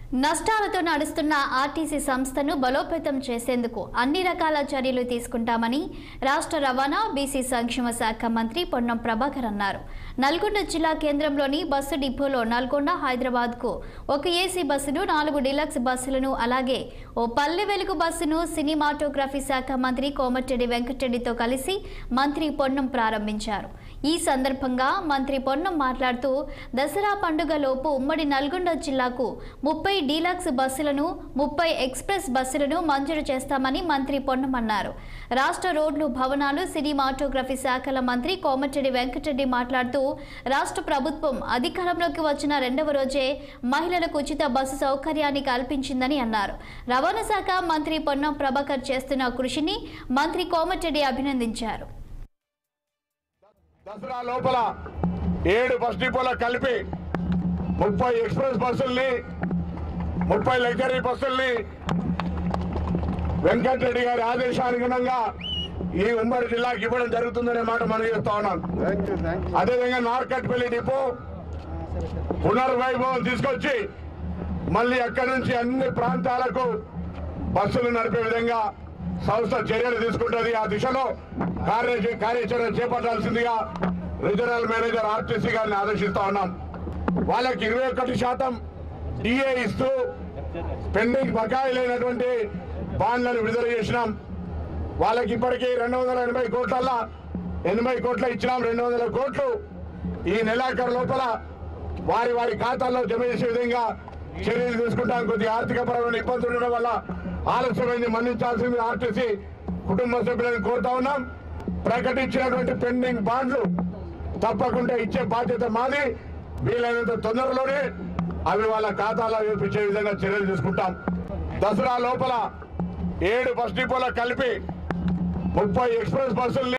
నష్టాలతో నడుస్తున్న ఆర్టీసీ సంస్థను బలోపేతం చేసేందుకు అన్ని రకాల చర్యలు తీసుకుంటామని రాష్ట్ర రవాణా బీసీ సంక్షేమ శాఖ మంత్రి పొన్నం ప్రభాకర్ అన్నారు నల్గొండ జిల్లా కేంద్రంలోని బస్సు డిపోలో నల్గొండ హైదరాబాద్కు ఒక ఏసీ బస్సును నాలుగు డిలక్స్ బస్సులను అలాగే ఓ పల్లె వెలుగు బస్సును సినిమాటోగ్రఫీ శాఖ మంత్రి కోమటిరెడ్డి వెంకటరెడ్డితో కలిసి మంత్రి పొన్నం ప్రారంభించారు ఈ సందర్భంగా మంత్రి పొన్నం మాట్లాడుతూ దసరా పండుగలోపు ఉమ్మడి నల్గొండ జిల్లాకు ముప్పై డీలక్స్ బస్సులను ముప్పై ఎక్స్ప్రెస్ బస్సులను మంజూరు చేస్తామని మంత్రి పొన్నం అన్నారు రాష్ట్ర రోడ్లు భవనాలు సినిమాటోగ్రఫీ శాఖల మంత్రి కోమటిరెడ్డి వెంకటరెడ్డి మాట్లాడుతూ రాష్ట్ర ప్రభుత్వం అధికారంలోకి వచ్చిన రెండవ రోజే మహిళలకు ఉచిత బస్సు సౌకర్యాన్ని కల్పించిందని అన్నారు రవాణా శాఖ మంత్రి పొన్నం ప్రభాకర్ చేస్తున్న కృషిని మంత్రి కోమటిరెడ్డి అభినందించారు దసరా లోపల ఏడు బస్ డిపోల కలిపి ముప్పై ఎక్స్ప్రెస్ బస్సుల్ని ముప్పై లగ్జరీ బస్సుల్ని వెంకటరెడ్డి గారి ఆదేశానుగుణంగా ఈ ఉమ్మడి జిల్లాకి ఇవ్వడం జరుగుతుందనే మాట మనం చేస్తా ఉన్నాం అదేవిధంగా నార్కట్పల్లి డిపో పునర్వైభవం తీసుకొచ్చి మళ్ళీ అక్కడి నుంచి అన్ని ప్రాంతాలకు బస్సులు నడిపే విధంగా సంస్థ చర్యలు తీసుకుంటుంది ఆ దిశలో కార్య కార్యాచరణ చేపట్టాల్సిందిగా రీజనల్ మేనేజర్ ఆర్టీసీ గారిని ఆదేశిస్తా ఉన్నాం వాళ్ళకి ఇరవై ఒకటి శాతం డిఏ ఇస్తూ పెండింగ్ బకాయిలైనటువంటి బాండ్లను విడుదల చేసినాం వాళ్ళకి ఇప్పటికీ రెండు వందల ఎనభై కోట్లల్లా ఎనభై కోట్ల ఇచ్చినాం రెండు వందల కోట్లు ఈ నెలాఖరు లోపల వారి వారి ఖాతాల్లో జమ చేసే విధంగా చర్యలు తీసుకుంటాం కొద్ది ఆర్థిక పరమైన ఇబ్బందులు ఉండడం వల్ల ఆలస్యమైంది మన్నించాల్సింది ఆర్టీసీ కుటుంబ సభ్యులను కోరుతా ఉన్నాం ప్రకటించినటువంటి పెండింగ్ బాండ్లు తప్పకుండా ఇచ్చే బాధ్యత మాది వీలైనంత తొందరలోనే అవి వాళ్ళ ఖాతాలో వేపించే విధంగా చర్యలు తీసుకుంటాం దసరా లోపల ఏడు బస్ డిపోల కలిపి ముప్పై ఎక్స్ప్రెస్ బస్సుల్ని